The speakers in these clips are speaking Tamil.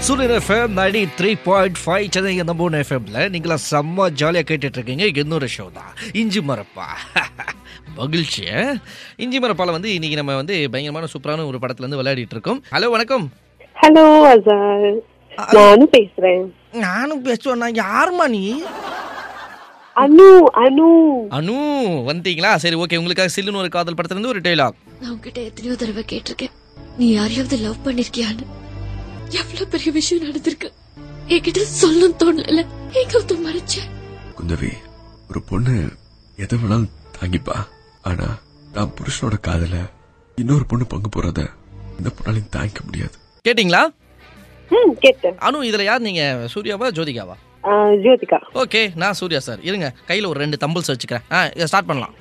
சூரியன் FM ninety three point five Chennai நம்ம ஒன்று எஃப்எம்ல நீங்களாம் செம்ம ஜாலியாக கேட்டுட்டு இருக்கீங்க இன்னொரு ஷோ தான் இஞ்சி மரப்பா மகிழ்ச்சி ஆ? இஞ்சி மரப்பால வந்து இன்னைக்கு நம்ம வந்து பயங்கரமான சூப்பரான ஒரு படத்துல இருந்து விளையாடிட்டு இருக்கோம் ஹலோ வணக்கம் ஹலோ அசார் நானும் பேசுறேன் நானும் பேசுவேன் நான் யாருமா நீ அனு அனு அனு வந்தீங்களா சரி ஓகே உங்களுக்காக சில்லுன்னு ஒரு காதல் படத்துல இருந்து ஒரு டைலாக் நான் உன்கிட்ட எத்தனையோ தடவை கேட்டிருக்கேன் நீ யாரையாவது லவ் பண்ணிருக்கியான்னு எவ்வளவு பெரிய விஷயம் நடந்திருக்கு என்கிட்ட சொல்லணும் தோணல எங்க வந்து மறைச்ச குந்தவி ஒரு பொண்ணு எதை வேணாலும் தாங்கிப்பா ஆனா நான் புருஷனோட காதல இன்னொரு பொண்ணு பங்கு போறத இந்த பொண்ணாலையும் தாங்கிக்க முடியாது கேட்டிங்களா ம் கேட்டேன் அனு இதுல யார் நீங்க சூர்யாவா ஜோதிகாவா ஆ, ஜோதிகா ஓகே நான் சூர்யா சார் இருங்க கையில ஒரு ரெண்டு தம்பிள்ஸ் வச்சுக்கிறேன் ஆ இதை ஸ்டார்ட் பண்ணலாம்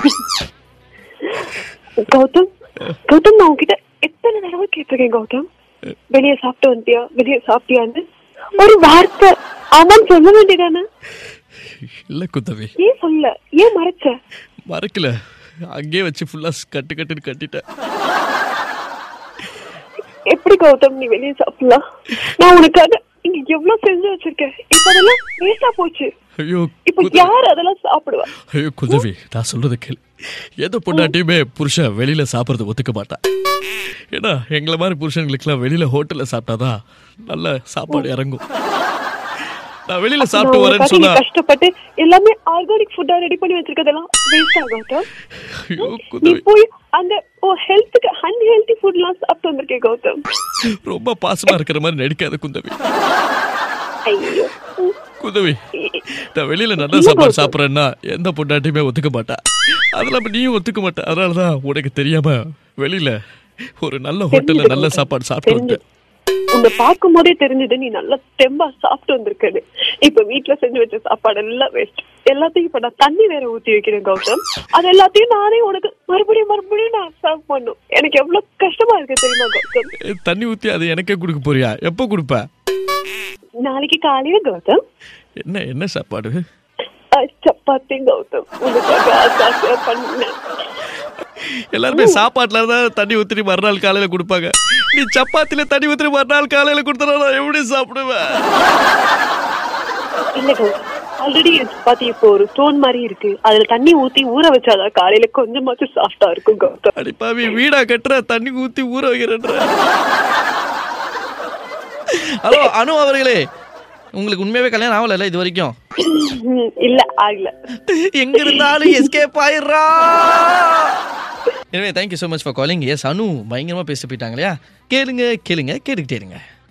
கௌதம் கௌதம் நான் உன்கிட்ட எத்தனை தடவை கேட்டிருக்கேன் கௌதம் வெளியே சாப்பிட்டு வந்தியா வெளியே சாப்பிட்டியான்னு ஒரு வார்த்தை ஆமான்னு சொல்ல வேண்டியதானே இல்ல குந்தவி ஏன் சொல்ல ஏன் மறைச்ச மறக்கல அங்கேயே வச்சு ஃபுல்லா கட்டு கட்டுன்னு கட்டிட்டேன் எப்படி கௌதம் நீ வெளியே சாப்பிடலாம் நான் உனக்காக இங்க எவ்வளவு செஞ்சு வச்சிருக்கேன் இப்ப அதெல்லாம் வேஸ்டா போச்சு ஐயோ இப்ப குந்த- யார் அதெல்லாம் சாப்பிடுவா ஐயோ குந்தவி நான் சொல்றத கேளு எந்த பொண்டாட்டியுமே புருஷன் வெளியில சாப்பிடறது ஒத்துக்க மாட்டான் ஏன்னா எங்களை மாதிரி புருஷங்களுக்குலாம் வெளியில ஹோட்டல்ல சாப்பிட்டாதான் நல்ல சாப்பாடு இறங்கும் நான் வெளியில சாப்பிட்டு நான் வரேன்னு உனக்காக சொன்னா இங்க கஷ்டப்பட்டு எல்லாமே ஆர்கானிக் ஃபுட்டா ரெடி பண்ணி வச்சிருக்கதெல்லாம் வேஸ்ட் ஆகும் ஐயோ நீ குந்தவி போய் அந்த ஓ ஹெல்த்துக்கு அன்ஹெல்தி ஃபுட்லாம் சாப்பிட்டு வந்திருக்கேன் கௌதம் ரொம்ப பாசமா இருக்கிற மாதிரி நடிக்காத குந்தவி ஐயோ ம். குந்தவி இ- நான் வெளியில நல்ல சாப்பாடு சாப்பிட்றேன்னா எந்த பொண்டாட்டியுமே ஒத்துக்க மாட்டா அதெல்லாம் நீயும் ஒத்துக்க மாட்டா அதனாலதான் உனக்கு தெரியாம வெளியில ஒரு நல்ல ஹோட்டல்ல தெரிஞ்சுது நல்ல கௌதம். சாப்பாடு சாப்பிட்டு தெரிஞ்சு. வந்தேன் உன்னை பார்க்கும் போதே தெரிஞ்சது நீ நல்லா தெம்பா சாப்பிட்டு வந்திருக்கது இப்ப வீட்ல செஞ்சு வச்ச சாப்பாடு எல்லாம் வேஸ்ட் எல்லாத்தையும் இப்ப நான் தண்ணி வேற ஊத்தி வைக்கிறேன் கௌதம் அது எல்லாத்தையும் நானே உனக்கு மறுபடியும் மறுபடியும் நான் சர்வ் பண்ணும் எனக்கு எவ்வளவு கஷ்டமா இருக்கு தெரியுமா கௌதம் ஏய், தண்ணி ஊத்தி அது எனக்கே கொடுக்க போறியா எப்போ கொடுப்ப நாளைக்கு காலையில கௌதம் என்ன என்ன சாப்பாடு அஹ், சப்பாத்தி கௌதம் உனக்காக ஆசை ஆசையா பண்ணேன் எல்லாருமே சாப்பாட்டுல தான் தண்ணி ஊத்தி மறுநாள் காலையில கொடுப்பாங்க நீ சப்பாத்தில தண்ணி ஊத்தி மறுநாள் காலையில கொடுத்தா நான் எப்படி சாப்பிடுவேன் இல்ல கௌதம் ஆல்ரெடி சப்பாத்தி இப்போ ஒரு ஸ்டோன் மாதிரி இருக்கு அதுல தண்ணி ஊத்தி ஊற வச்சாதான் காலையில கொஞ்சமாச்சும் சாஃப்டா இருக்கும் கௌதம் அடிப்பாவி வீடா கட்டுற தண்ணி ஊத்தி ஊற வைக்கிறேன்ற ஹலோ அனு அவர்களே உங்களுக்கு உண்மையாவே கல்யாணம் ஆகல இது வரைக்கும் ம், இல்ல ஆகல எங்க இருந்தாலும் எஸ்கேப் ஆயிடுறா எனவே thank you so much for calling S Anu பயங்கரமா பேசி போயிட்டாங்க இல்லையா கேளுங்க கேளுங்க கேட்டுக்கிட்டே இருங்க